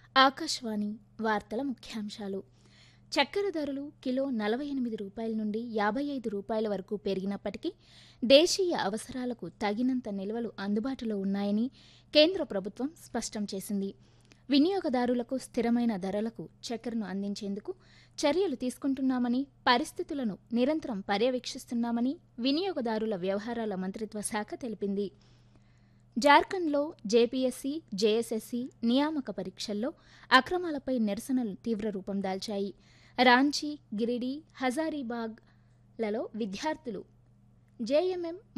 ఆకాశవాణి వార్తల ముఖ్యాంశాలు చక్కెర ధరలు కిలో నలభై ఎనిమిది రూపాయల నుండి యాభై ఐదు రూపాయల వరకు పెరిగినప్పటికీ దేశీయ అవసరాలకు తగినంత నిల్వలు అందుబాటులో ఉన్నాయని కేంద్ర ప్రభుత్వం స్పష్టం చేసింది వినియోగదారులకు స్థిరమైన ధరలకు చక్కెరను అందించేందుకు చర్యలు తీసుకుంటున్నామని పరిస్థితులను నిరంతరం పర్యవేక్షిస్తున్నామని వినియోగదారుల వ్యవహారాల మంత్రిత్వ శాఖ తెలిపింది జార్ఖండ్లో జేపీఎస్సీ జేఎస్ఎస్సీ నియామక పరీక్షల్లో అక్రమాలపై నిరసనలు తీవ్ర రూపం దాల్చాయి రాంచీ గిరిడీ హజారీబాగ్లలో విద్యార్థులు జేఎంఎం